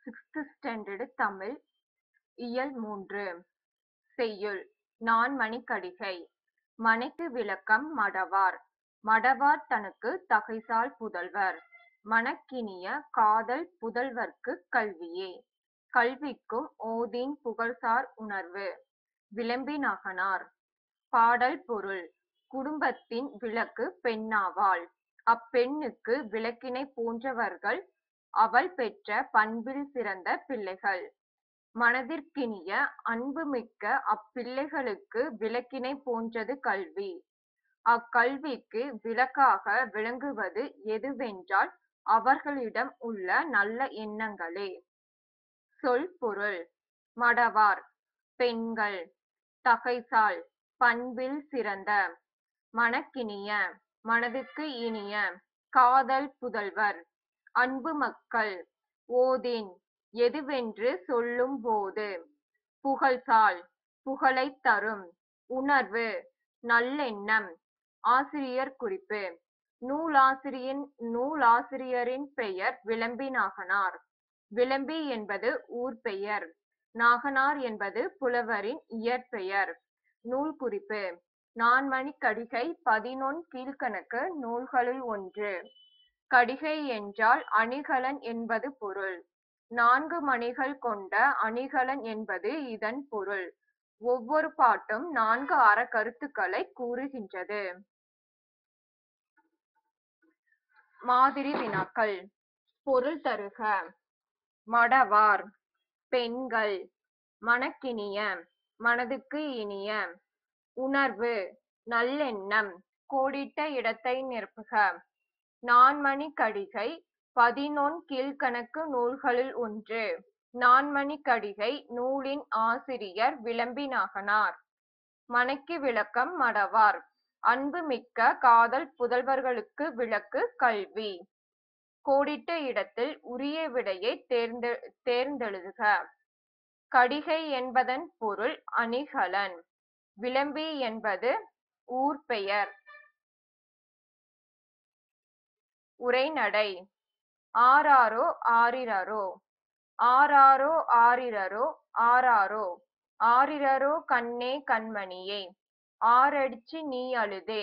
Sixth standard Tamil இயல் மூன்று செய்யுள் நான்மணிக்கடிகை மனைக்கு விளக்கம் மடவார் மடவார் தனக்குத் தகைசால் புதல்வர் மனக்கினிய காதல் புதல்வர்க்குக் கல்வியே கல்விக்கும் ஓதின் புகழ்சார் உணர்வு விளம்பினகனார் பாடல் பொருள் குடும்பத்தின் விளக்கு பெண்ணாவாள் அப்பெண்ணுக்கு விளக்கினைப் போன்றவர்கள் அவள் பெற்ற பண்பில் சிறந்த பிள்ளைகள் மனதிற்கினிய அன்புமிக்க அப்பிள்ளைகளுக்கு விளக்கினைப் போன்றது கல்வி அக்கல்விக்கு விளக்காக விளங்குவது எதுவென்றால் அவர்களிடம் உள்ள நல்ல எண்ணங்களே சொல் பொருள் மடவார் பெண்கள் தகைசால் பண்பில் சிறந்த மனக்கினிய மனதுக்கு இனிய காதல் புதல்வர் அன்பு மக்கள் ஓதின் எதுவென்று சொல்லும் போது புகழ்சால் புகழைத் தரும் உணர்வு நல்லெண்ணம் ஆசிரியர் குறிப்பு நூலாசிரியின் நூலாசிரியரின் பெயர் விளம்பிநாகனார் விளம்பி என்பது ஊர் பெயர் நாகனார் என்பது புலவரின் இயற்பெயர் நூல் குறிப்பு நான்மணிக்கடிகை பதினொன் கீழ்க்கணக்கு நூல்களுள் ஒன்று கடிகை என்றால் அணிகலன் என்பது பொருள் நான்கு மணிகள் கொண்ட அணிகலன் என்பது இதன் பொருள் ஒவ்வொரு பாட்டும் நான்கு அறக்கருத்துக்களைக் கூறுகின்றது மாதிரி வினாக்கள் பொருள் தருக மடவார் பெண்கள் மனக்கினிய மனதுக்கு இனிய உணர்வு நல்லெண்ணம் கோடிட்ட இடத்தை நிரப்புக நான்மணிக்கடிகை பதினொன் கீழ்க்கணக்கு நூல்களுள் ஒன்று நான்மணிக்கடிகை நூலின் ஆசிரியர் விளம்பிநாகனார் மனைக்கு விளக்கம் மடவார் அன்பு மிக்க காதல் புதல்வர்களுக்கு விளக்கு கல்வி கோடிட்ட இடத்தில் உரிய விடையை தேர்ந்து தேர்ந்தெழுதுக கடிகை என்பதன் பொருள் அணிகலன் விளம்பி என்பது ஊர் பெயர் உரைநடை ஆராரோ ஆரிரரோ ஆராரோ ஆரிரரோ ஆராரோ ஆரிரரோ கண்ணே கண்மணியே ஆரடிச்சு நீ அழுதே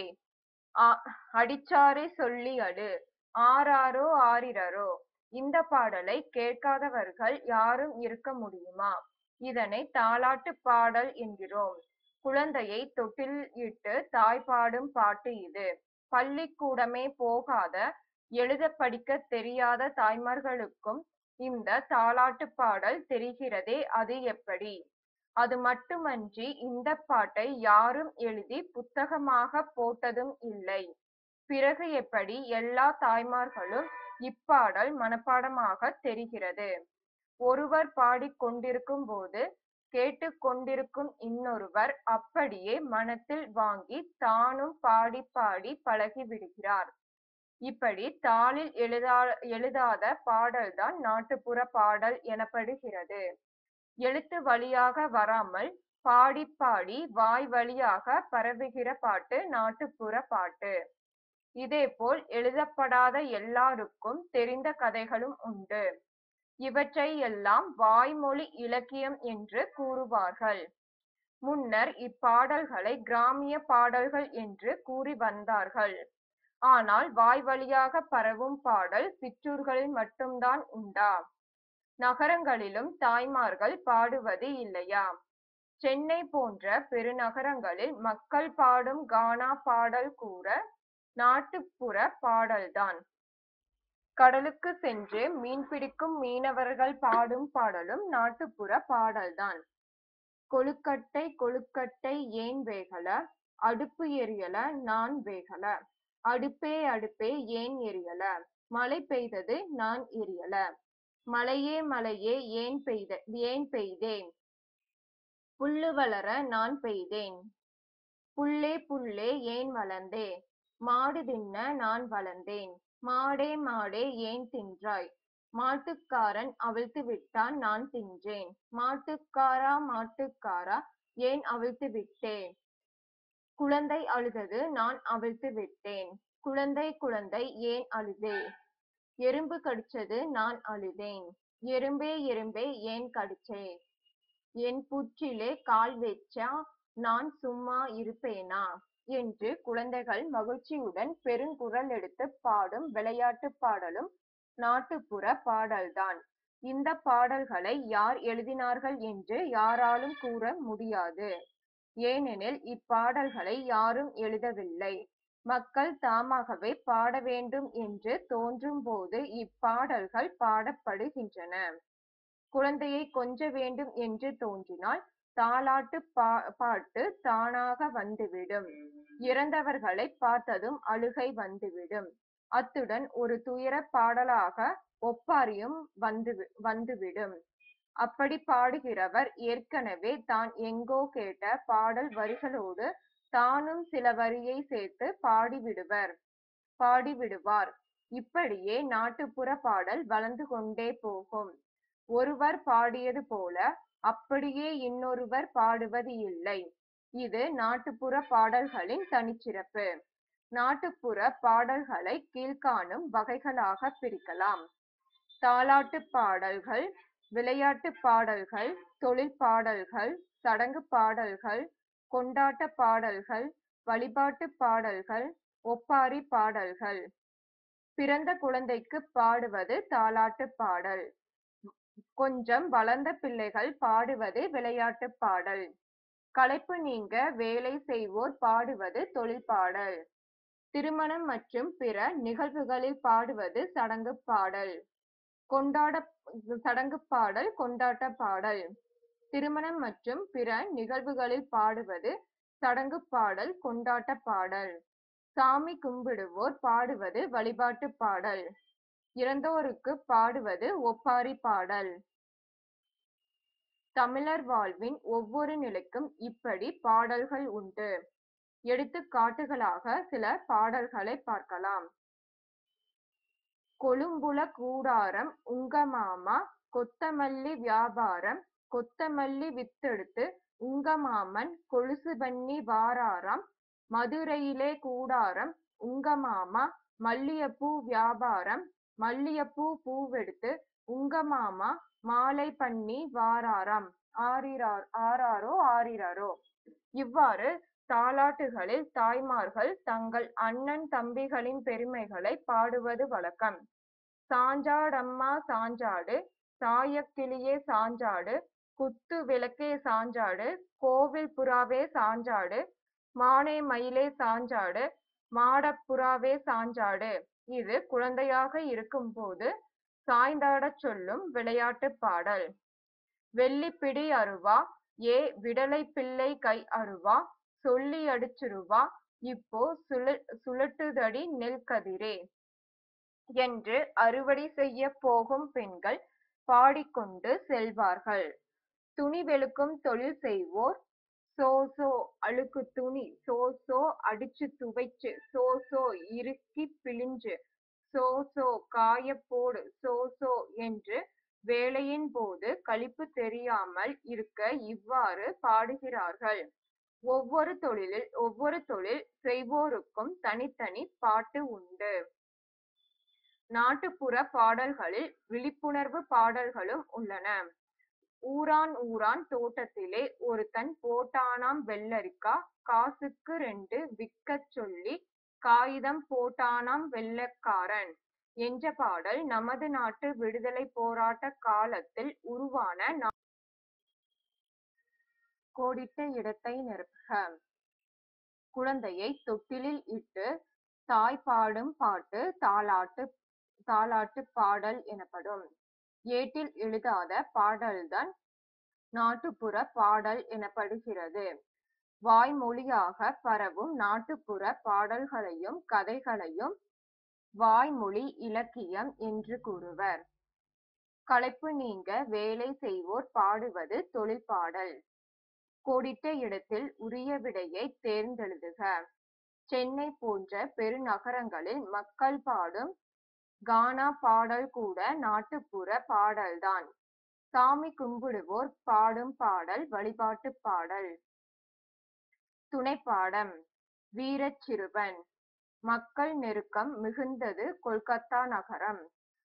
அடிச்சாரே சொல்லி அழு ஆராரோ ஆரிரரோ இந்த பாடலை கேட்காதவர்கள் யாரும் இருக்க முடியுமா இதனை தாலாட்டு பாடல் என்கிறோம் குழந்தையை தொட்டில் இட்டு தாய் பாடும் பாட்டு இது பள்ளிக்கூடமே போகாத எழுத படிக்க தெரியாத தாய்மார்களுக்கும் இந்த தாலாட்டு பாடல் தெரிகிறதே அது எப்படி அது மட்டுமன்றி இந்த பாட்டை யாரும் எழுதி புத்தகமாக போட்டதும் இல்லை பிறகு எப்படி எல்லா தாய்மார்களும் இப்பாடல் மனப்பாடமாக தெரிகிறது ஒருவர் பாடிக்கொண்டிருக்கும் போது கேட்டுக்கொண்டிருக்கும் இன்னொருவர் அப்படியே மனத்தில் வாங்கி தானும் பாடி பாடி பழகி விடுகிறார் இப்படி தாளில் எழுதா எழுதாத பாடல்தான் நாட்டுப்புற பாடல் எனப்படுகிறது எழுத்து வழியாக வராமல் பாடி பாடி வாய் வழியாக பரவுகிற பாட்டு நாட்டுப்புற பாட்டு இதேபோல் எழுதப்படாத எல்லாருக்கும் தெரிந்த கதைகளும் உண்டு இவற்றை எல்லாம் வாய்மொழி இலக்கியம் என்று கூறுவார்கள் முன்னர் இப்பாடல்களை கிராமிய பாடல்கள் என்று கூறி வந்தார்கள் ஆனால் வாய் வழியாக பரவும் பாடல் சிற்றூர்களில் மட்டும்தான் உண்டா நகரங்களிலும் தாய்மார்கள் பாடுவது இல்லையா சென்னை போன்ற பெருநகரங்களில் மக்கள் பாடும் கானா பாடல் கூற நாட்டுப்புற பாடல்தான் கடலுக்கு சென்று மீன் பிடிக்கும் மீனவர்கள் பாடும் பாடலும் நாட்டுப்புற பாடல்தான் கொழுக்கட்டை கொழுக்கட்டை ஏன் வேகல அடுப்பு எரியல நான் வேகல அடுப்பே அடுப்பே ஏன் எரியல மழை பெய்தது நான் எரியல மழையே மழையே ஏன் பெய்த ஏன் பெய்தேன் புல்லு வளர நான் பெய்தேன் புல்லே புல்லே ஏன் வளர்ந்தே மாடு தின்ன நான் வளர்ந்தேன் மாடே மாடே ஏன் தின்றாய் மாட்டுக்காரன் அவிழ்த்து விட்டான் நான் தின்றேன் மாட்டுக்காரா மாட்டுக்காரா ஏன் அவிழ்த்து விட்டேன் குழந்தை அழுதது நான் அவிழ்த்து விட்டேன் குழந்தை குழந்தை ஏன் அழுதே எறும்பு கடிச்சது நான் அழுதேன் எறும்பே எறும்பே ஏன் கடிச்சே என் புற்றிலே கால் வச்சா நான் சும்மா இருப்பேனா என்று குழந்தைகள் மகிழ்ச்சியுடன் பெருங்குரல் எடுத்து பாடும் விளையாட்டுப் பாடலும் நாட்டுப்புற பாடல்தான் இந்த பாடல்களை யார் எழுதினார்கள் என்று யாராலும் கூற முடியாது ஏனெனில் இப்பாடல்களை யாரும் எழுதவில்லை மக்கள் தாமாகவே பாட வேண்டும் என்று தோன்றும் போது இப்பாடல்கள் பாடப்படுகின்றன குழந்தையை கொஞ்ச வேண்டும் என்று தோன்றினால் தாலாட்டு பா பாட்டு தானாக வந்துவிடும் இறந்தவர்களை பார்த்ததும் அழுகை வந்துவிடும் அத்துடன் ஒரு துயர பாடலாக ஒப்பாரியும் வந்து வந்துவிடும் அப்படி பாடுகிறவர் ஏற்கனவே தான் எங்கோ கேட்ட பாடல் வரிகளோடு தானும் சில வரியை சேர்த்து பாடிவிடுவர் பாடிவிடுவார் இப்படியே நாட்டுப்புற பாடல் வளர்ந்து கொண்டே போகும் ஒருவர் பாடியது போல அப்படியே இன்னொருவர் பாடுவது இல்லை இது நாட்டுப்புற பாடல்களின் தனிச்சிறப்பு நாட்டுப்புற பாடல்களை கீழ்காணும் வகைகளாக பிரிக்கலாம் தாலாட்டு பாடல்கள் விளையாட்டு பாடல்கள் தொழில் பாடல்கள் சடங்கு பாடல்கள் கொண்டாட்ட பாடல்கள் வழிபாட்டு பாடல்கள் ஒப்பாரி பாடல்கள் பிறந்த குழந்தைக்கு பாடுவது தாலாட்டு பாடல் கொஞ்சம் வளர்ந்த பிள்ளைகள் பாடுவது விளையாட்டு பாடல் களைப்பு நீங்க வேலை செய்வோர் பாடுவது தொழில் பாடல் திருமணம் மற்றும் பிற நிகழ்வுகளில் பாடுவது சடங்கு பாடல் கொண்டாட சடங்கு பாடல் கொண்டாட்ட பாடல் திருமணம் மற்றும் பிற நிகழ்வுகளில் பாடுவது சடங்கு பாடல் கொண்டாட்ட பாடல் சாமி கும்பிடுவோர் பாடுவது வழிபாட்டு பாடல் இறந்தோருக்கு பாடுவது ஒப்பாரி பாடல் தமிழர் வாழ்வின் ஒவ்வொரு நிலைக்கும் இப்படி பாடல்கள் உண்டு எடுத்துக்காட்டுகளாக சில பாடல்களை பார்க்கலாம் கொழும்புல கூடாரம் உங்க மாமா கொத்தமல்லி வியாபாரம் கொத்தமல்லி வித்தெடுத்து உங்க மாமன் கொலுசு பண்ணி வாராராம் மதுரையிலே கூடாரம் உங்க மாமா மல்லியப்பூ வியாபாரம் மல்லியப்பூ பூவெடுத்து உங்க மாமா மாலை பண்ணி வாராராம் ஆரிரார் ஆராரோ ஆரிராரோ இவ்வாறு தாலாட்டுகளில் தாய்மார்கள் தங்கள் அண்ணன் தம்பிகளின் பெருமைகளை பாடுவது வழக்கம் சாஞ்சாடம்மா சாஞ்சாடு சாயக்கிளியே சாஞ்சாடு குத்து விளக்கே சாஞ்சாடு கோவில் புறாவே சாஞ்சாடு மானே மயிலே சாஞ்சாடு மாடப்புறாவே சாஞ்சாடு இது குழந்தையாக இருக்கும்போது சாய்ந்தாடச் சொல்லும் விளையாட்டு பாடல் வெள்ளிப்பிடி அருவா ஏ விடலை பிள்ளை கை அருவா சொல்லி அடிச்சிருவா இப்போ சுழ சுழட்டுதடி நெல் கதிரே என்று அறுவடை செய்ய போகும் பெண்கள் பாடிக்கொண்டு செல்வார்கள் துணி வெளுக்கும் தொழில் செய்வோர் சோ சோ அழுக்கு துணி சோ சோ அடிச்சு துவைச்சு சோ சோ இறுக்கி பிழிஞ்சு சோ சோ காய போடு சோ சோ என்று வேலையின் போது களிப்பு தெரியாமல் இருக்க இவ்வாறு பாடுகிறார்கள் ஒவ்வொரு தொழிலில் ஒவ்வொரு தொழில் செய்வோருக்கும் தனித்தனி பாட்டு உண்டு நாட்டுப்புற பாடல்களில் விழிப்புணர்வு பாடல்களும் உள்ளன ஊரான் ஊரான் தோட்டத்திலே ஒருத்தன் போட்டானாம் வெள்ளரிக்கா காசுக்கு ரெண்டு விற்கச் சொல்லி காகிதம் போட்டானாம் வெள்ளக்காரன் என்ற பாடல் நமது நாட்டு விடுதலை போராட்ட காலத்தில் உருவான கோடிட்ட இடத்தை நிரப்புக குழந்தையை தொட்டிலில் இட்டு தாய் பாடும் பாட்டு தாலாட்டு தாலாட்டு பாடல் எனப்படும் ஏட்டில் எழுதாத பாடல்தான் நாட்டுப்புற பாடல் எனப்படுகிறது வாய்மொழியாக பரவும் நாட்டுப்புற பாடல்களையும் கதைகளையும் வாய்மொழி இலக்கியம் என்று கூறுவர் களைப்பு நீங்க வேலை செய்வோர் பாடுவது தொழில் பாடல் கோடிட்ட இடத்தில் உரிய விடையை தேர்ந்தெழுதுக சென்னை போன்ற பெருநகரங்களில் மக்கள் பாடும் கானா பாடல் கூட நாட்டுப்புற பாடல்தான் சாமி கும்பிடுவோர் பாடும் பாடல் வழிபாட்டு பாடல் துணைப்பாடம் வீரச் சிறுவன் மக்கள் நெருக்கம் மிகுந்தது கொல்கத்தா நகரம்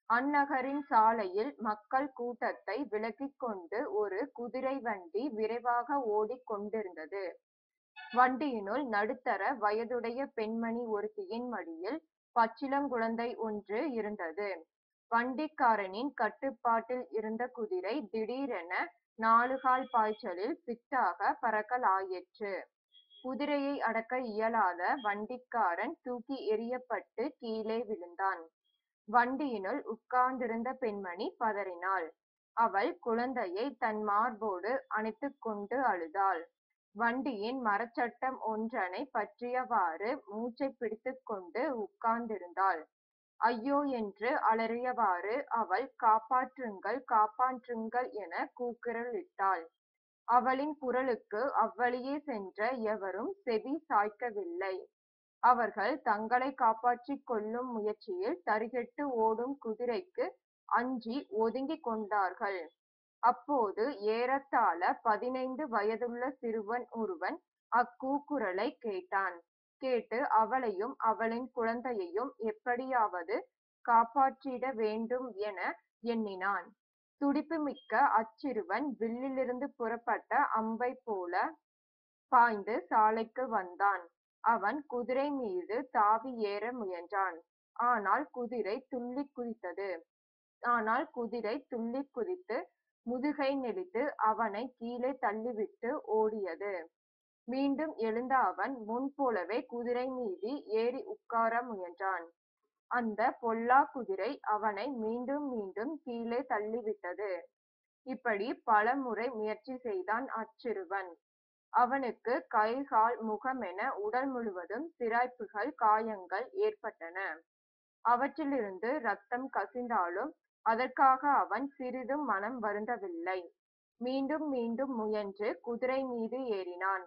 அந்நகரின் சாலையில் மக்கள் கூட்டத்தை விலக்கிக் கொண்டு ஒரு குதிரை வண்டி விரைவாக ஓடிக் கொண்டிருந்தது. வண்டியினுள் நடுத்தர வயதுடைய பெண்மணி ஒருத்தியின் மடியில் பச்சிளங்குழந்தை ஒன்று இருந்தது. வண்டிக்காரனின் கட்டுப்பாட்டில் இருந்த குதிரை திடீரென நாலுகால் பாய்ச்சலில் பிட்டாகப் பறக்கலாயிற்று. குதிரையை அடக்க இயலாத வண்டிக்காரன் தூக்கி எறியப்பட்டுக் கீழே விழுந்தான். வண்டியினுள் உட்கார்ந்திருந்த பெண்மணி பதறினாள். அவள் குழந்தையைத் தன் மார்போடு அணைத்துக் கொண்டு அழுதாள். வண்டியின் மரச்சட்டம் ஒன்றனைப் பற்றியவாறு மூச்சைப் பிடித்துக் கொண்டு உட்கார்ந்திருந்தாள். ஐயோ என்று அலறியவாறு அவள் காப்பாற்றுங்கள் காப்பாற்றுங்கள் எனக் கூக்குரலிட்டாள். அவளின் குரலுக்கு அவ்வழியே சென்ற எவரும் செவி சாய்க்கவில்லை. அவர்கள் தங்களைக் காப்பாற்றிக் கொள்ளும் முயற்சியில் தறிகெட்டு ஓடும் குதிரைக்கு அஞ்சி ஒதுங்கிக் கொண்டார்கள். அப்போது ஏறத்தாழ பதினைந்து வயதுள்ள சிறுவன் ஒருவன் அக்கூக்குரலைக் கேட்டான். கேட்டு அவளையும் அவளின் குழந்தையையும் எப்படியாவது காப்பாற்றிட வேண்டும் என எண்ணினான். துடிப்புமிக்க அச்சிறுவன் வில்லிலிருந்து புறப்பட்ட அம்பைப் போலப் பாய்ந்து சாலைக்கு வந்தான். அவன் குதிரை மீது தாவி ஏற முயன்றான். ஆனால் குதிரை துள்ளிக் குதித்தது. ஆனால் குதிரை துள்ளிக் குதித்து முதுகை நெளித்து அவனைக் கீழே தள்ளிவிட்டு ஓடியது. மீண்டும் எழுந்த அவன் முன்போலவே குதிரை மீது ஏறி உட்கார முயன்றான். அந்தப் பொல்லாக் குதிரை அவனை மீண்டும் மீண்டும் கீழே தள்ளிவிட்டது. இப்படிப் பலமுறை முயற்சி செய்தான் அச்சிறுவன். அவனுக்குக் கை கால் முகமென உடல் முழுவதும் சிராய்ப்புகள் காயங்கள் ஏற்பட்டன. அவற்றிலிருந்து இரத்தம் கசிந்தாலும் அதற்காக அவன் சிறிதும் மனம் வருந்தவில்லை. மீண்டும் மீண்டும் முயன்று குதிரை மீது ஏறினான்.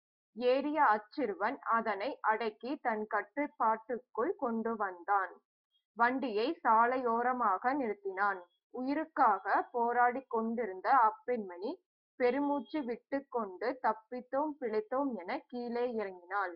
ஏறிய அச்சிறுவன் அதனை அடக்கித் தன் கட்டுப்பாட்டுக்குள் கொண்டு வந்தான். வண்டியைச் சாலையோரமாக நிறுத்தினான். உயிருக்காகப் போராடிக் கொண்டிருந்த அப்பெண்மணி பெருமூச்சு விட்டுக் கொண்டு தப்பித்தோம் பிழைத்தோம் எனக் கீழே இறங்கினாள்.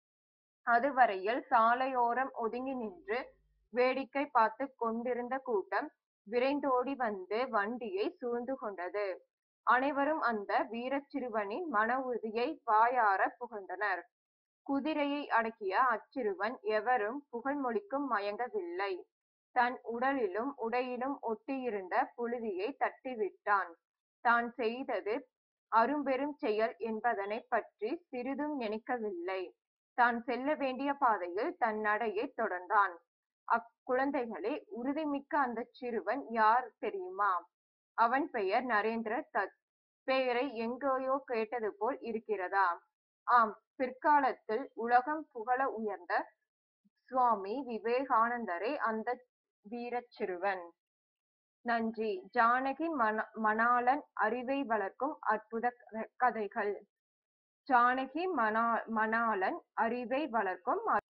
அதுவரையில் சாலையோரம் ஒதுங்கி நின்று வேடிக்கை பார்த்துக் கொண்டிருந்த கூட்டம் விரைந்தோடி வந்து வண்டியைச் சூழ்ந்து கொண்டது. அனைவரும் அந்த வீரச் சிறுவனின் மன உறுதியை வாயாரப் புகழ்ந்தனர். குதிரையை அடக்கிய அச்சிறுவன் எவரும் புகழ்மொழிக்கும் மயங்கவில்லை. தன் உடலிலும் உடையிலும் ஒட்டியிருந்த புழுதியைத் தட்டிவிட்டான். தான் செய்தது அரும்பெருஞ் செயல் என்பதனைப் பற்றிச் சிறிதும் நினைக்கவில்லை. தான் செல்ல வேண்டிய பாதையில் தன் நடையைத் தொடர்ந்தான். அக்குழந்தைகளே உறுதிமிக்க அந்தச் சிறுவன் யார் தெரியுமா? அவன் பெயர் நரேந்திர தத். பெயரை எங்கேயோ கேட்டதுபோல் இருக்கிறதா? ஆம் பிற்காலத்தில் உலகம் புகழ உயர்ந்த சுவாமி விவேகானந்தரே அந்த வீரச் சிறுவன். நன்றி ஜானகி மணாளன் அறிவை வளர்க்கும் அற்புதக் கதைகள் ஜானகி மணாளன் அறிவை வளர்க்கும்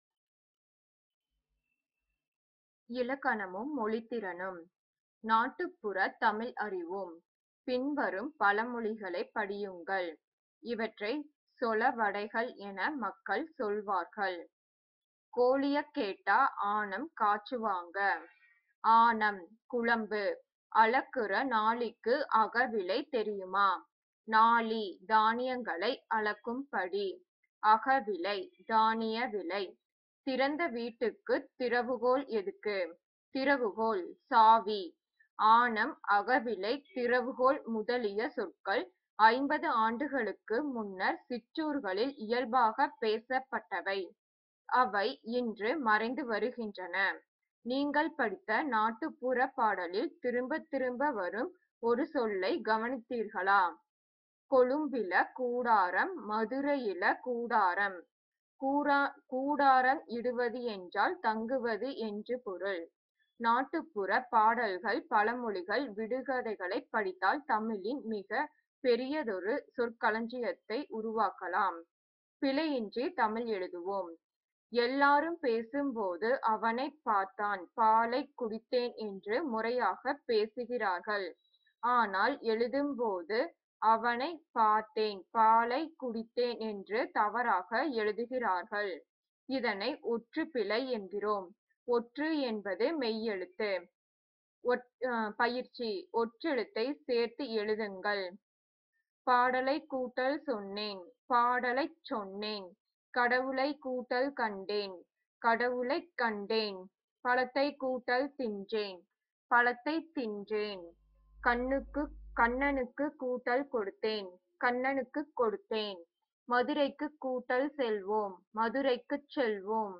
இலக்கணமும் மொழித்திறனும் நாட்டுப்புறத் தமிழ் அறிவோம் பின்வரும் பழமொழிகளைப் படியுங்கள். இவற்றைச் சொலவடைகள் என மக்கள் சொல்வார்கள். கோழியக் கேட்டா ஆனம் காய்ச்சுவாங்க. ஆனம் குழம்பு. அளக்குற நாழிக்கு அகவிலை தெரியுமா? நாழி தானியங்களை அளக்கும் படி. அகவிலை தானிய விலை. திறந்த வீட்டுக்குத் திறவுகோல் எதுக்கு? திறவுகோல் சாவி. ஆனம் அகவிலை திறவுகோல் முதலிய சொற்கள் ஐம்பது ஆண்டுகளுக்கு முன்னர் சிற்றூர்களில் இயல்பாகப் பேசப்பட்டவை. அவை இன்று மறைந்து வருகின்றன. நீங்கள் படித்த நாட்டுப்புறப் பாடலில் திரும்பத் திரும்ப வரும் ஒரு சொல்லைக் கவனித்தீர்களா? கொழும்பில கூடாரம் மதுரையில கூடாரம். கூடாரம் இடுவது என்றால் தங்குவது என்று பொருள். நாட்டுப்புறப் பாடல்கள் பழமொழிகள் விடுகதைகளைப் படித்தால் தமிழின் மிகப் பெரியதொரு சொற்களஞ்சியத்தை உருவாக்கலாம். பிழையின்றித் தமிழ் எழுதுவோம். எல்லாரும் பேசும்போது அவனைப் பார்த்தான் பாலைக் குடித்தேன் என்று முறையாகப் பேசுகிறார்கள். ஆனால் எழுதும்போது அவனைப் பார்த்தேன் பாலைக் குடித்தேன் என்று தவறாக எழுதுகிறார்கள். இதனை ஒற்றுப் பிழை என்கிறோம். ஒற்று என்பது மெய்யெழுத்து. ஒற் அஹ் பயிற்சி ஒற்றெழுத்தை சேர்த்து எழுதுங்கள் பாடலை கூட்டல் சொன்னேன் பாடலைச் சொன்னேன் கடவுளை கூட்டல் கண்டேன் கடவுளைக் கண்டேன் பழத்தை கூட்டல் தின்றேன் பழத்தை தின்றேன் கண்ணுக்கு கண்ணனுக்கு கூட்டல் கொடுத்தேன் கண்ணனுக்கு கொடுத்தேன் மதுரைக்கு கூட்டல் செல்வோம் மதுரைக்குச் செல்வோம்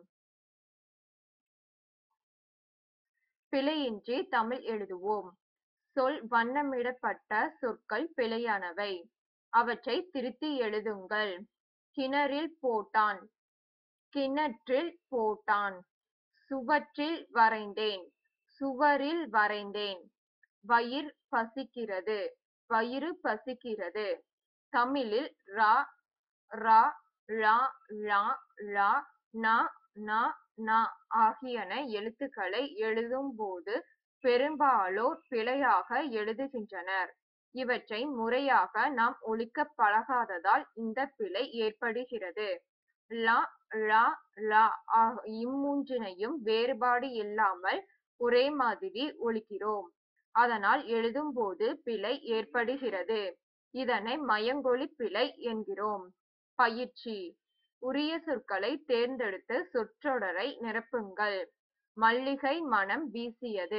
பிழையின்றி தமிழ் எழுதுவோம் சொல் வண்ணமிடப்பட்ட சொற்கள் பிழையானவை அவற்றை திருத்தி எழுதுங்கள் கிணறில் போட்டான் கிணற்றில் போட்டான் சுவற்றில் வரைந்தேன் சுவரில் வரைந்தேன் வயிர் பசிக்கிறது வயிறு பசிக்கிறது தமிழில் ரா ரா ழா ழா ழா ந ந ந ஆகியன எழுத்துக்களை எழுதும்போது பெரும்பாலோர் பிழையாக எழுதுகின்றனர் இவற்றை முறையாக நாம் ஒலிக்கப் பழகாததால் இந்த பிழை ஏற்படுகிறது ல ழ ழ ஆக இம்மூன்றினையும் வேறுபாடு இல்லாமல் ஒரே மாதிரி ஒலிக்கிறோம் அதனால் எழுதும்போது பிழை ஏற்படுகிறது இதனை மயங்கொலி பிழை என்கிறோம் பயிற்சி உரிய சொற்களை தேர்ந்தெடுத்து சொற்றொடரை நிரப்புங்கள் மல்லிகை மனம் வீசியது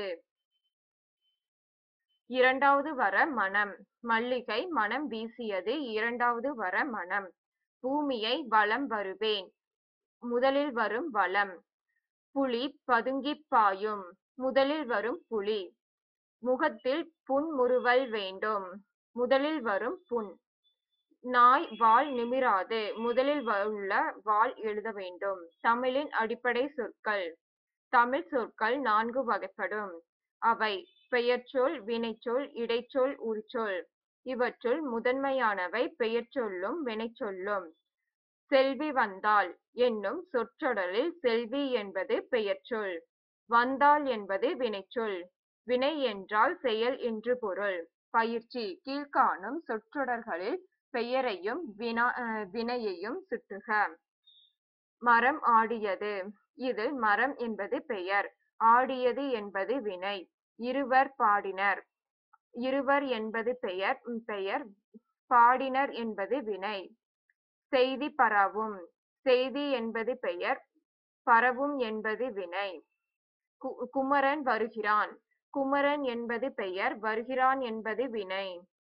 இரண்டாவது வர மனம் மல்லிகை மனம் வீசியது இரண்டாவது வர மனம் பூமியை வலம் வருவேன் முதலில் வரும் வளம் புலி பதுங்கிப் பாயும் முதலில் வரும் புலி முகத்தில் புன்முறுவல் வேண்டும் முதலில் வரும் புண் நாய் வால் நிமிராது முதலில் உள்ள வால் எழுத வேண்டும் தமிழின் அடிப்படை சொற்கள் தமிழ் சொற்கள் நான்கு வகைப்படும் அவை பெயர்ச்சொல் வினைச்சொல் இடைச்சொல் உரிச்சொல் இவற்றுள் முதன்மையானவை பெயர்ச்சொல்லும் வினைச்சொல்லும் செல்வி வந்தாள் என்னும் சொற்றொடரில் செல்வி என்பது பெயர்ச்சொல் வந்தாள் என்பது வினைச்சொல் வினை என்றால் செயல் என்று பொருள் பயிற்சி கீழ்காணும் சொற்றொடர்களில் பெயரையும் வினா அஹ் வினையையும் சுட்டுக மரம் ஆடியது இதில் மரம் என்பது பெயர் ஆடியது என்பது வினை இருவர் பாடினர் இருவர் என்பது பெயர் பெயர் பாடினர் என்பது வினை செய்தி பரவும் செய்தி என்பது பெயர் பரவும் என்பது வினை கு- குமரன் வருகிறான் குமரன் என்பது பெயர் வருகிறான் என்பது வினை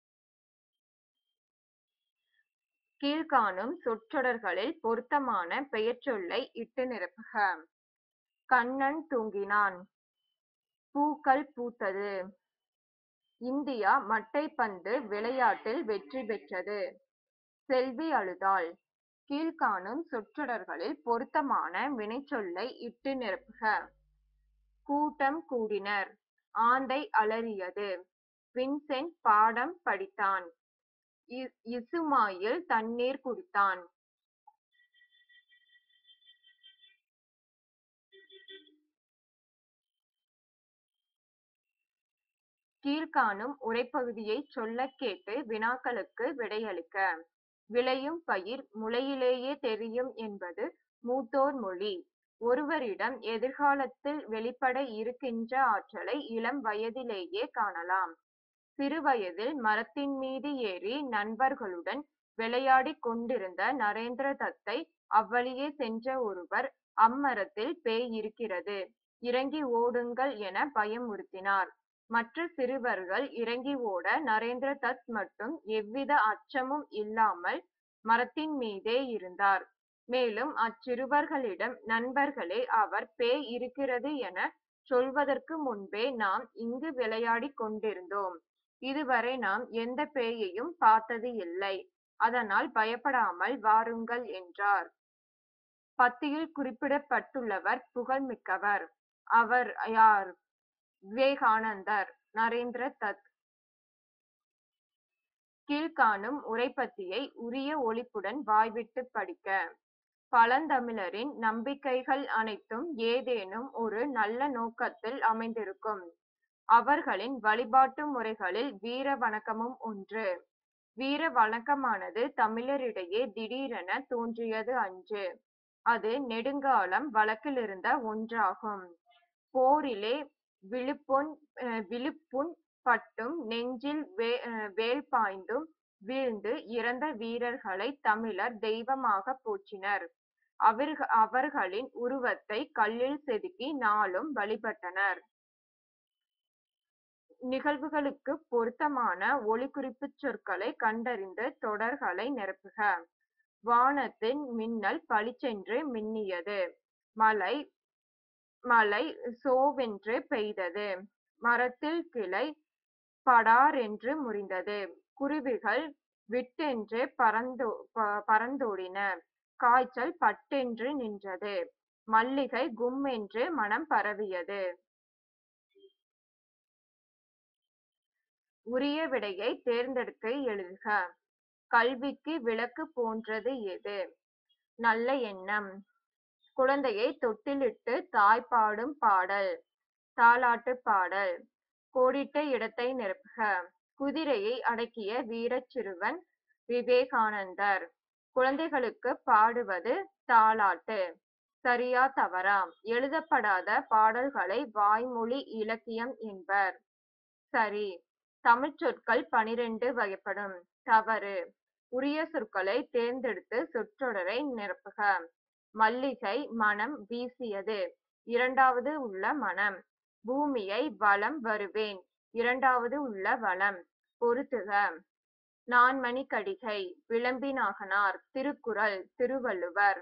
கீழ்காணும் சொற்றொடர்களில் பொருத்தமான பெயர்ச்சொல்லை இட்டு நிரப்புக கண்ணன் தூங்கினான் பூக்கள் பூத்தது இந்தியா மட்டைப்பந்து விளையாட்டில் வெற்றி பெற்றது செல்வி அழுதாள் கீழ்காணும் சொற்றொடர்களில் பொருத்தமான வினைச்சொல்லை இட்டு நிரப்புக கூட்டம் கூடினர் ஆந்தை அலறியது வின்சென்ட் பாடம் படித்தான் இ- இசுமாயில் தண்ணீர் குடித்தான் கீழ்காணும் உரைப்பகுதியைச் சொல்லக் கேட்டு வினாக்களுக்கு விடையளிக்க விளையும் பயிர் முளையிலேயே தெரியும் என்பது மூத்தோர் மொழி ஒருவரிடம் எதிர்காலத்தில் வெளிப்பட இருக்கின்ற ஆற்றலை இளம் வயதிலேயே காணலாம் சிறுவயதில் மரத்தின் மீது ஏறி நண்பர்களுடன் விளையாடிக் கொண்டிருந்த நரேந்திர தத்தை அவ்வழியே சென்ற ஒருவர் அம்மரத்தில் பேய் இருக்கிறது இறங்கி ஓடுங்கள் என பயமுறுத்தினார் மற்ற சிறுவர்கள் இறங்கி ஓட நரேந்திர தத் மட்டும் எவ்வித அச்சமும் இல்லாமல் மரத்தின் மீதே இருந்தார் மேலும் அச்சிறுவர்களிடம் நண்பர்களே அவர் பேய் இருக்கிறது என சொல்வதற்கு முன்பே நாம் இங்கு விளையாடிக் கொண்டிருந்தோம் இதுவரை நாம் எந்த பேயையும் பார்த்தது இல்லை அதனால் பயப்படாமல் வாருங்கள் என்றார் பத்தியில் குறிப்பிடப்பட்டுள்ளவர் புகழ்மிக்கவர் அவர் யார் விவேகானந்தர் நரேந்திர தத் கீழ்காணும் உரைப்பத்தியை உரிய ஒலிப்புடன் வாய்விட்டு படிக்க பழந்தமிழரின் நம்பிக்கைகள் அனைத்தும் ஏதேனும் ஒரு நல்ல நோக்கத்தில் அமைந்திருக்கும் அவர்களின் வழிபாட்டு முறைகளில் வீர வணக்கமும் ஒன்று வீர வணக்கமானது தமிழரிடையே திடீரென தோன்றியது அன்று அது நெடுங்காலம் வழக்கிலிருந்த ஒன்றாகும் போரிலே விழுப்பொன் விழுப்புண் பட்டும் நெஞ்சில் வேல் பாய்ந்தும் வீழ்ந்து இறந்த வீரர்களை தமிழர் தெய்வமாக போற்றினர் அவர்களின் உருவத்தை கல்லில் செதுக்கி நாளும் வழிபட்டனர் நிகழ்வுகளுக்கு பொருத்தமான ஒலிக்குறிப்புச் சொற்களை கண்டறிந்து தொடர்களை நிரப்புக வானத்தின் மின்னல் பளிச்சென்று மின்னியது மழை மழை சோவென்று பெய்தது மரத்தில் கிளை படாரென்று முறிந்தது குருவிகள் விட்டென்று பறந்தோ பறந்தோடின காய்ச்சல் பட்டென்று நின்றது மல்லிகை கும் என்று மனம் பரவியது உரிய விடையை தேர்ந்தெடுத்து எழுதுக கல்விக்கு விளக்கு போன்றது எது நல்ல எண்ணம் குழந்தையை தொட்டிலிட்டு தாய் பாடும் பாடல் தாலாட்டு பாடல் கோடிட்ட இடத்தை நிரப்புக குதிரையை அடக்கிய வீரச் சிறுவன் விவேகானந்தர் குழந்தைகளுக்கு பாடுவது தாலாட்டு சரியா தவறா எழுதப்படாத பாடல்களை வாய்மொழி இலக்கியம் என்பர் சரி தமிழ்ச் சொற்கள் பனிரெண்டு வகைப்படும் தவறு உரிய சொற்களை தேர்ந்தெடுத்து சொற்றொடரை நிரப்புக மல்லிகை மனம் வீசியது இரண்டாவது உள்ள மனம் பூமியை வலம் வருவேன் இரண்டாவது உள்ள வளம் பொருத்துக நான்மணி கடிகை விளம்பினாகனார் திருக்குறள் திருவள்ளுவர்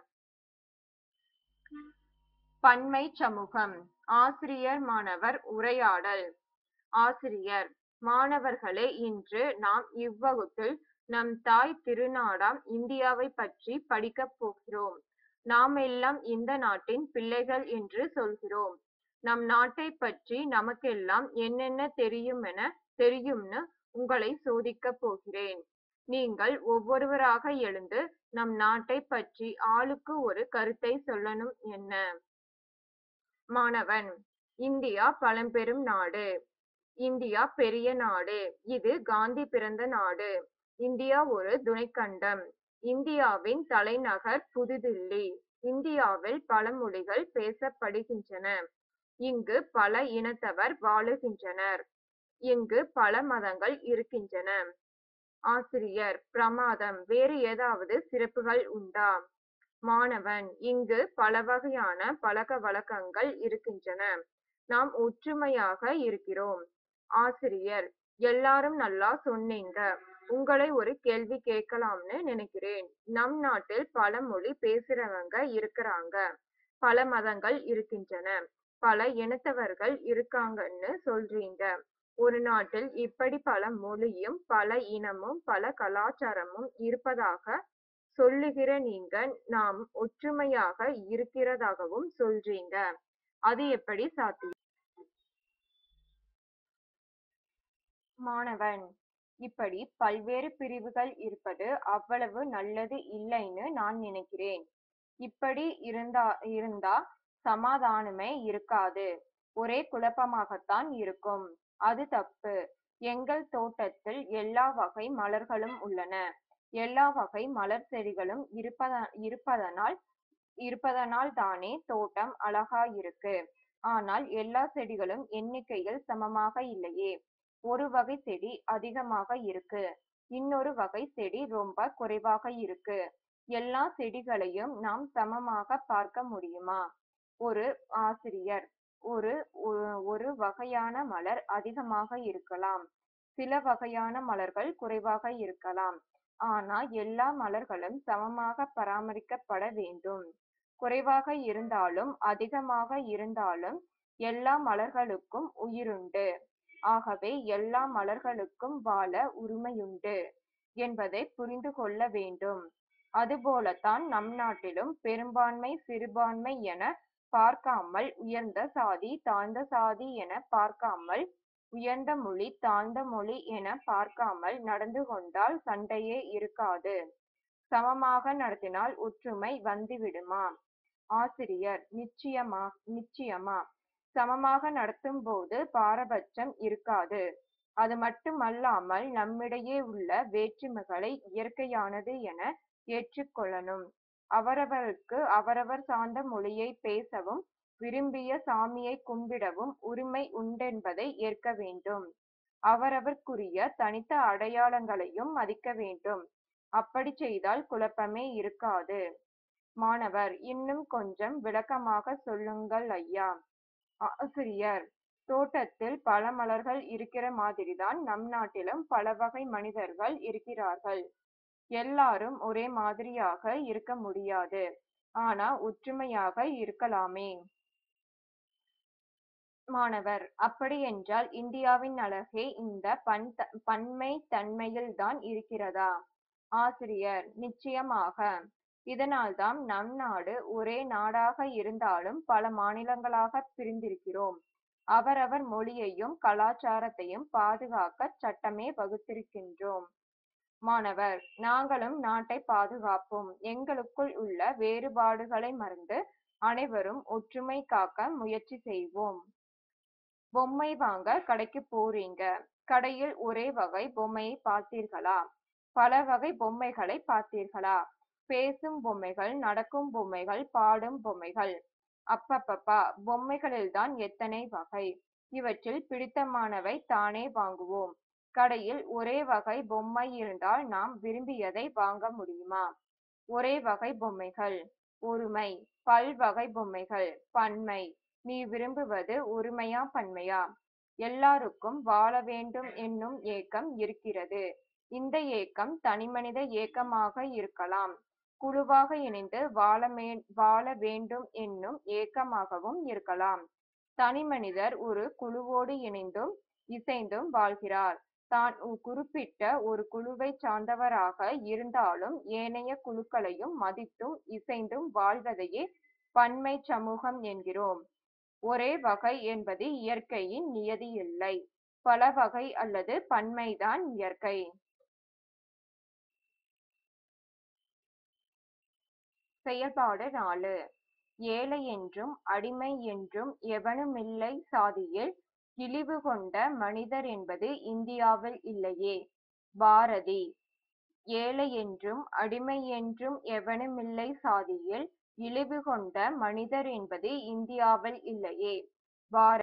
பன்மை சமூகம் ஆசிரியர் மாணவர் உரையாடல் ஆசிரியர் மாணவர்களே இன்று நாம் இவ்வகுப்பில் நம் தாய் திருநாடாம் இந்தியாவை பற்றி படிக்கப் போகிறோம் நாம் எல்லாம் இந்த நாட்டின் பிள்ளைகள் என்று சொல்கிறோம் நம் நாட்டை பற்றி நமக்கெல்லாம் என்னென்ன தெரியுமென தெரியும்னு உங்களை சோதிக்கப் போகிறேன் நீங்கள் ஒவ்வொருவராக எழுந்து நம் நாட்டை பற்றி ஆளுக்கு ஒரு கருத்தை சொல்லணும் என்ன மாணவன் இந்தியா பழம்பெரும் நாடு இந்தியா பெரிய நாடு இது காந்தி பிறந்த நாடு இந்தியா ஒரு துணைக்கண்டம் இந்தியாவின் தலைநகர் புதுதில்லி இந்தியாவில் பல மொழிகள் பேசப்படுகின்றன இங்கு பல இனத்தவர் வாழுகின்றனர் இங்கு பல மதங்கள் இருக்கின்றன ஆசிரியர் பிரமாதம் வேறு ஏதாவது சிறப்புகள் உண்டா மாணவன் இங்கு பல வகையான பழக்க வழக்கங்கள் இருக்கின்றன நாம் ஒற்றுமையாக இருக்கிறோம் ஆசிரியர் எல்லாரும் நல்லா சொன்னீங்க உங்களை ஒரு கேள்வி கேட்கலாம்னு நினைக்கிறேன் நம் நாட்டில் பல மொழி பேசுறவங்க இருக்கிறாங்க பல மதங்கள் இருக்கின்றன பல இனத்தவர்கள் இருக்காங்கன்னு சொல்றீங்க ஒரு நாட்டில் இப்படி பல மொழியும் பல இனமும் பல கலாச்சாரமும் இருப்பதாக சொல்லுகிற நீங்க நாம் ஒற்றுமையாக இருக்கிறதாகவும் சொல்றீங்க அது எப்படி சாத்தியம் மாணவன் இப்படி பல்வேறு பிரிவுகள் இருப்பது அவ்வளவு நல்லது இல்லைன்னு நான் நினைக்கிறேன் இப்படி இருந்தா இருந்தா சமாதானமே இருக்காது ஒரே குழப்பமாகத்தான் இருக்கும் அது தப்பு எங்கள் தோட்டத்தில் எல்லா வகை மலர்களும் உள்ளன எல்லா வகை மலர் செடிகளும் இருப்பத இருப்பதனால் இருப்பதனால் தானே தோட்டம் அழகா இருக்கு ஆனால் எல்லா செடிகளும் எண்ணிக்கையில் சமமாக இல்லையே ஒரு வகை செடி அதிகமாக இருக்கு இன்னொரு வகை செடி ரொம்ப குறைவாக இருக்கு எல்லா செடிகளையும் நாம் சமமாக பார்க்க முடியுமா ஒரு ஆசிரியர் ஒரு ஒரு வகையான மலர் அதிகமாக இருக்கலாம் சில வகையான மலர்கள் குறைவாக இருக்கலாம் ஆனா எல்லா மலர்களும் சமமாக பராமரிக்கப்பட வேண்டும் குறைவாக இருந்தாலும் அதிகமாக இருந்தாலும் எல்லா மலர்களுக்கும் உயிருண்டு ஆகவே எல்லா மலர்களுக்கும் வாழ உரிமையுண்டு என்பதை புரிந்து கொள்ள வேண்டும் அதுபோலத்தான் நம் நாட்டிலும் பெரும்பான்மை சிறுபான்மை என பார்க்காமல் உயர்ந்த சாதி தாழ்ந்த சாதி என பார்க்காமல் உயர்ந்த மொழி தாழ்ந்த மொழி என பார்க்காமல் நடந்து கொண்டால் சண்டையே இருக்காது சமமாக நடத்தினால் ஒற்றுமை வந்துவிடுமா ஆசிரியர் நிச்சயமா நிச்சயமா சமமாக நடத்தும் போது பாரபட்சம் இருக்காது அது மட்டுமல்லாமல் நம்மிடையே உள்ள வேற்றுமைகளை இயற்கையானது என ஏற்றுக்கொள்ளணும் அவரவருக்கு அவரவர் சார்ந்த மொழியை பேசவும் விரும்பிய சாமியைக் கும்பிடவும் உரிமை உண்டென்பதை ஏற்க வேண்டும். அவரவர்க்குரிய தனித்த அடையாளங்களையும் மதிக்க வேண்டும். அப்படிச் செய்தால் குழப்பமே இருக்காது. மாணவர் இன்னும் கொஞ்சம் விளக்கமாகச் சொல்லுங்கள் ஐயா! ஆசிரியர் தோட்டத்தில் பல மலர்கள் இருக்கிற மாதிரிதான் நம் நாட்டிலும் பலவகை மனிதர்கள் இருக்கிறார்கள். எல்லாரும் ஒரே மாதிரியாக இருக்க முடியாது. ஆனா ஒற்றுமையாக இருக்கலாமே. மாணவர் அப்படியென்றால் இந்தியாவின் அழகே இந்த பன்மைத்தன்மையில்தான் இருக்கிறதா? ஆசிரியர் நிச்சயமாக. இதனால்தான் நம் நாடு ஒரே நாடாக இருந்தாலும் பல மாநிலங்களாகப் பிரிந்திருக்கிறோம். அவரவர் மொழியையும் கலாசாரத்தையும் பாதுகாக்கச் சட்டமே வகுத்திருக்கின்றோம். மாணவர் நாங்களும் நாட்டைப் பாதுகாப்போம். எங்களுக்குள் உள்ள வேறுபாடுகளை மறந்து அனைவரும் ஒற்றுமை காக்க முயற்சி செய்வோம். பொம்மை வாங்க கடைக்குப் போறீங்க. கடையில் ஒரே வகை பொம்மையைப் பார்த்தீர்களா? பல வகை பொம்மைகளைப் பார்த்தீர்களா? பேசும் பொம்மைகள் நடக்கும் பொம்மைகள் பாடும் பொம்மைகள். அப்பப்பப்பா பொம்மைகளில்தான் எத்தனை வகை. இவற்றில் பிடித்தமானவை தானே வாங்குவோம். கடையில் ஒரே வகை பொம்மை இருந்தால் நாம் விரும்பியதை வாங்க முடியுமா? ஒரே வகை பொம்மைகள். ஒருமை. பல்வகை பொம்மைகள். பன்மை. நீ விரும்புவது ஒருமையா பன்மையா? எல்லாருக்கும் வாழ வேண்டும் என்னும் ஏக்கம் இருக்கிறது. இந்த ஏக்கம் தனிமனித ஏக்கமாக இருக்கலாம். குழுவாக இணைந்து வாழ வேண்டும் என்னும் ஏக்கமாகவும் இருக்கலாம். தனிமனிதர் ஒரு குழுவோடு இணைந்தும் இசைந்தும் வாழ்கிறார். தான் குறிப்பிட்ட ஒரு குழுவைச் சார்ந்தவராக இருந்தாலும் ஏனைய குழுக்களையும் மதித்தும் இசைந்தும் வாழ்வதையே பன்மைச் சமூகம் என்கிறோம். ஒரே வகை என்பது இயற்கையின் நியதியில்லை. பல வகை அல்லது பன்மைதான் இயற்கை. செயல்பாடு நாலு. ஏழை என்றும் அடிமை என்றும் எவனுமில்லை சாதியில் இழிவு கொண்ட மனிதர் என்பது இந்தியாவில் இல்லையே. பாரதி ஏழை என்றும் அடிமை என்றும் எவனுமில்லை சாதியில் இழிவு கொண்ட மனிதர் என்பது இந்தியாவில் இல்லையே. பாரதி